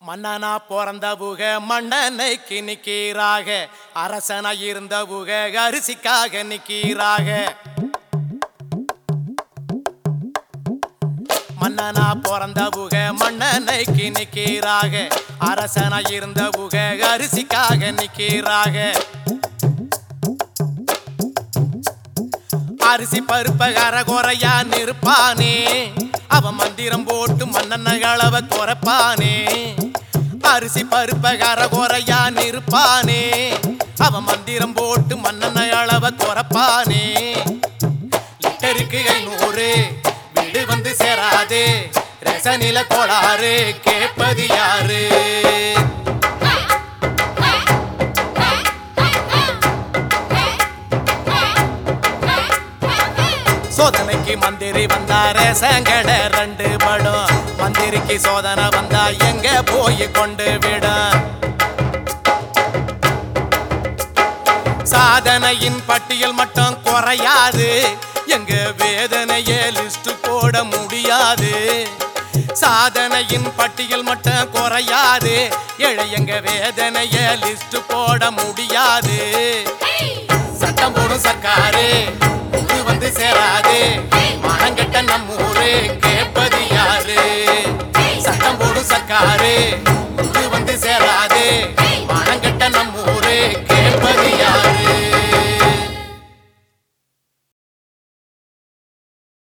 மன்னனா பிறந்த புக மன்னனைக்கு நிக்கீராக அரசனா இருந்த புக அரிசிக்காக நிக்கீராக மன்னனா பிறந்த புக மன்னனைக்கு நிக்கீராக அரசனா இருந்த புக அரிசிக்காக நிக்கீராக அரிசி பருப்ப கரகுறையா நிற்பானே அவன் மந்திரம் போட்டு மன்னன அளவ குறைப்பானே அரிசி பருப்ப கரகுறையா நிற்பானே அவன் மந்திரம் போட்டு மன்னன அளவ குறைப்பானே லிட்டருக்கு ஐநூறு வீடு வந்து சேராது ரசனில கோளாறு கேட்பது யாரு சோதனைக்கு மந்திரி வந்தாரே சங்கட ரெண்டு படம் மந்திரிக்கு சோதனை வந்தா எங்க போய் கொண்டு விடும் சாதனையின் பட்டியல் மட்டும் குறையாது எங்க வேதனைய லிஸ்ட் போட முடியாது சாதனையின் பட்டியல் மட்டும் குறையாது ஏழை எங்க வேதனைய லிஸ்ட் போட முடியாது சட்டம் போடும் சர்க்காரு இது வந்து சேராது மானங்கெட்ட நம்ம ஊரு கேட்பது யாரு சட்டம் போடும் சர்க்காரு